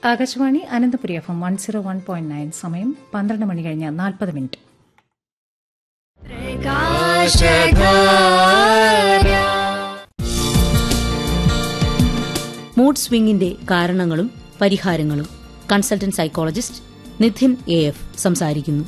Akashvani Ananthapuri F M one zero one point nine സമയം പന്ത്രണ്ട് മണി കഴിഞ്ഞ് നാൽപ്പത് മിനിറ്റ് മൂഡ് സ്വിംഗിന്റെ കാരണങ്ങളും പരിഹാരങ്ങളും consultant psychologist Nidhin A F സംസാരിക്കുന്നു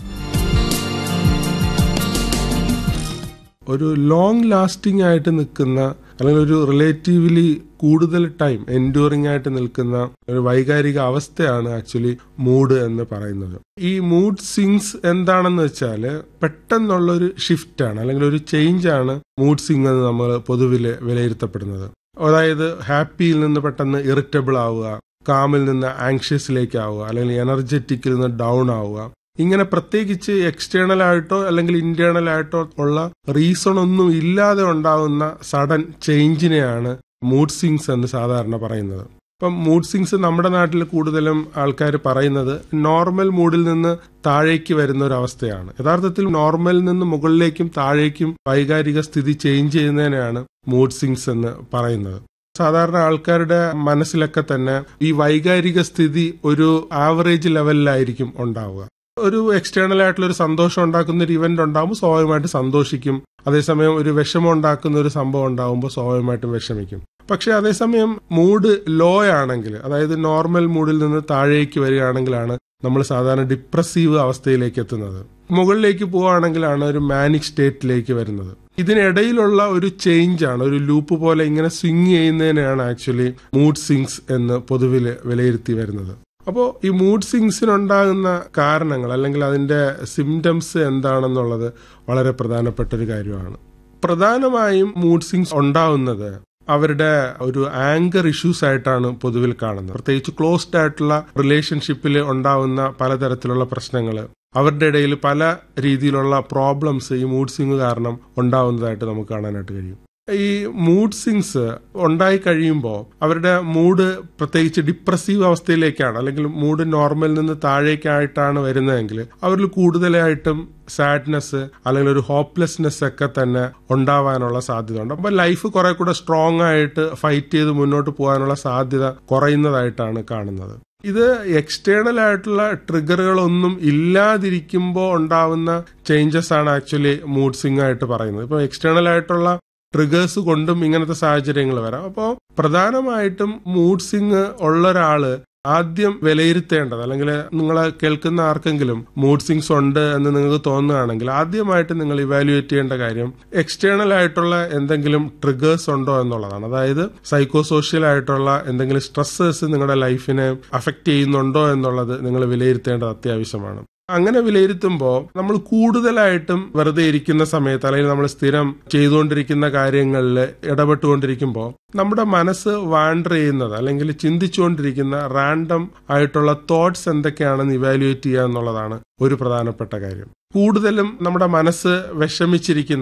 ഒരു ലോങ് ലാസ്റ്റിംഗ് ആയിട്ട് നിൽക്കുന്ന അല്ലെങ്കിൽ ഒരു റിലേറ്റീവ്ലി കൂടുതൽ ടൈം എൻഡ്യൂറിംഗ് ആയിട്ട് നിൽക്കുന്ന ഒരു വൈകാരിക അവസ്ഥയാണ് ആക്ച്വലി മൂഡ് എന്ന് പറയുന്നത് ഈ മൂഡ് സിങ്സ് എന്താണെന്ന് വെച്ചാൽ പെട്ടെന്നുള്ള ഒരു ഷിഫ്റ്റ് ആണ് അല്ലെങ്കിൽ ഒരു ചേഞ്ച് ആണ് മൂഡ് സിങ് എന്ന് നമ്മൾ പൊതുവിൽ വിലയിരുത്തപ്പെടുന്നത് അതായത് ഹാപ്പിയിൽ നിന്ന് പെട്ടെന്ന് ഇറിറ്റബിൾ ആവുക കാമിൽ നിന്ന് ആങ്ഷ്യസിലേക്ക് ആവുക അല്ലെങ്കിൽ എനർജറ്റിക്കിൽ നിന്ന് ഡൗൺ ആവുക ഇങ്ങനെ പ്രത്യേകിച്ച് എക്സ്റ്റേണൽ ആയിട്ടോ അല്ലെങ്കിൽ ഇന്റേണൽ ആയിട്ടോ ഉള്ള റീസൺ ഒന്നും ഇല്ലാതെ ഉണ്ടാവുന്ന സഡൻ ചേഞ്ചിനെയാണ് മൂഡ് സിങ്സ് എന്ന് സാധാരണ പറയുന്നത് ഇപ്പം മൂഡ് സിങ്സ് നമ്മുടെ നാട്ടിൽ കൂടുതലും ആൾക്കാർ പറയുന്നത് നോർമൽ മൂഡിൽ നിന്ന് താഴേക്ക് വരുന്ന ഒരു അവസ്ഥയാണ് യഥാർത്ഥത്തിൽ നോർമലിൽ നിന്ന് മുകളിലേക്കും താഴേക്കും വൈകാരിക സ്ഥിതി ചേഞ്ച് ചെയ്യുന്നതിനെയാണ് മൂഡ് സിങ്സ് എന്ന് പറയുന്നത് സാധാരണ ആൾക്കാരുടെ മനസ്സിലൊക്കെ തന്നെ ഈ വൈകാരിക സ്ഥിതി ഒരു ആവറേജ് ലെവലിലായിരിക്കും ഉണ്ടാവുക ഒരു എക്സ്റ്റേണൽ ആയിട്ടുള്ള ഒരു സന്തോഷം ഉണ്ടാക്കുന്ന ഒരു ഇവന്റ് ഉണ്ടാകുമ്പോൾ സ്വാഭാവികമായിട്ട് സന്തോഷിക്കും അതേസമയം ഒരു വിഷമം ഉണ്ടാക്കുന്ന ഒരു സംഭവം ഉണ്ടാകുമ്പോൾ സ്വാഭാവികമായിട്ടും വിഷമിക്കും പക്ഷെ അതേസമയം മൂഡ് ലോ ആണെങ്കിൽ അതായത് നോർമൽ മൂഡിൽ നിന്ന് താഴേക്ക് വരികയാണെങ്കിലാണ് നമ്മൾ സാധാരണ ഡിപ്രസീവ് അവസ്ഥയിലേക്ക് എത്തുന്നത് മുകളിലേക്ക് പോവുകയാണെങ്കിലാണ് ഒരു മാനിക് സ്റ്റേറ്റിലേക്ക് വരുന്നത് ഇതിനിടയിലുള്ള ഒരു ചേഞ്ച് ആണ് ഒരു ലൂപ്പ് പോലെ ഇങ്ങനെ സ്വിങ് ചെയ്യുന്നതിനെയാണ് ആക്ച്വലി മൂഡ് സിങ്സ് എന്ന് പൊതുവിൽ വിലയിരുത്തി വരുന്നത് അപ്പോൾ ഈ മൂഡ് സിങ്സിനുണ്ടാകുന്ന കാരണങ്ങൾ അല്ലെങ്കിൽ അതിന്റെ സിംറ്റംസ് എന്താണെന്നുള്ളത് വളരെ പ്രധാനപ്പെട്ട ഒരു കാര്യമാണ് പ്രധാനമായും മൂഡ് സിങ്സ് ഉണ്ടാവുന്നത് അവരുടെ ഒരു ആങ്കർ ഇഷ്യൂസ് ആയിട്ടാണ് പൊതുവിൽ കാണുന്നത് പ്രത്യേകിച്ച് ക്ലോസ്ഡ് ആയിട്ടുള്ള റിലേഷൻഷിപ്പിൽ ഉണ്ടാവുന്ന പലതരത്തിലുള്ള പ്രശ്നങ്ങൾ അവരുടെ ഇടയിൽ പല രീതിയിലുള്ള പ്രോബ്ലംസ് ഈ മൂഡ് സിങ് കാരണം ഉണ്ടാവുന്നതായിട്ട് നമുക്ക് കാണാനായിട്ട് കഴിയും ഈ മൂഡ് സിങ്സ് ഉണ്ടായി കഴിയുമ്പോൾ അവരുടെ മൂഡ് പ്രത്യേകിച്ച് ഡിപ്രസീവ് അവസ്ഥയിലേക്കാണ് അല്ലെങ്കിൽ മൂഡ് നോർമലിൽ നിന്ന് താഴേക്കായിട്ടാണ് വരുന്നതെങ്കിൽ അവരിൽ കൂടുതലായിട്ടും സാഡ്നെസ് അല്ലെങ്കിൽ ഒരു ഹോപ്പ്ലെസ്നെസ് ഒക്കെ തന്നെ ഉണ്ടാവാനുള്ള സാധ്യത ഉണ്ട് അപ്പൊ ലൈഫ് കുറെ കൂടെ സ്ട്രോങ് ആയിട്ട് ഫൈറ്റ് ചെയ്ത് മുന്നോട്ട് പോകാനുള്ള സാധ്യത കുറയുന്നതായിട്ടാണ് കാണുന്നത് ഇത് എക്സ്റ്റേണൽ ആയിട്ടുള്ള ട്രിഗറുകളൊന്നും ഇല്ലാതിരിക്കുമ്പോൾ ഉണ്ടാവുന്ന ചേഞ്ചസ് ആണ് ആക്ച്വലി മൂഡ് സിങ് ആയിട്ട് പറയുന്നത് ഇപ്പൊ എക്സ്റ്റേണൽ ആയിട്ടുള്ള ട്രിഗേഴ്സ് കൊണ്ടും ഇങ്ങനത്തെ സാഹചര്യങ്ങൾ വരാം അപ്പോൾ പ്രധാനമായിട്ടും മൂഡ് സിങ് ഉള്ള ഒരാള് ആദ്യം വിലയിരുത്തേണ്ടത് അല്ലെങ്കിൽ നിങ്ങൾ കേൾക്കുന്ന ആർക്കെങ്കിലും മൂഡ് സിങ്സ് ഉണ്ട് എന്ന് നിങ്ങൾക്ക് തോന്നുകയാണെങ്കിൽ ആദ്യമായിട്ട് നിങ്ങൾ ഇവാലുവേറ്റ് ചെയ്യേണ്ട കാര്യം എക്സ്റ്റേണൽ ആയിട്ടുള്ള എന്തെങ്കിലും ട്രിഗേഴ്സ് ഉണ്ടോ എന്നുള്ളതാണ് അതായത് സൈക്കോ സോഷ്യൽ ആയിട്ടുള്ള എന്തെങ്കിലും സ്ട്രെസ്സേഴ്സ് നിങ്ങളുടെ ലൈഫിനെ അഫക്റ്റ് ചെയ്യുന്നുണ്ടോ എന്നുള്ളത് നിങ്ങൾ വിലയിരുത്തേണ്ടത് അത്യാവശ്യമാണ് അങ്ങനെ വിലയിരുത്തുമ്പോൾ നമ്മൾ കൂടുതലായിട്ടും വെറുതെ ഇരിക്കുന്ന സമയത്ത് അല്ലെങ്കിൽ നമ്മൾ സ്ഥിരം ചെയ്തുകൊണ്ടിരിക്കുന്ന കാര്യങ്ങളിൽ ഇടപെട്ടുകൊണ്ടിരിക്കുമ്പോൾ നമ്മുടെ മനസ്സ് വാണ്ടർ ചെയ്യുന്നത് അല്ലെങ്കിൽ ചിന്തിച്ചുകൊണ്ടിരിക്കുന്ന റാൻഡം ആയിട്ടുള്ള തോട്ട്സ് എന്തൊക്കെയാണെന്ന് ഇവാലുവേറ്റ് ചെയ്യുക എന്നുള്ളതാണ് ഒരു പ്രധാനപ്പെട്ട കാര്യം കൂടുതലും നമ്മുടെ മനസ്സ് വിഷമിച്ചിരിക്കുന്ന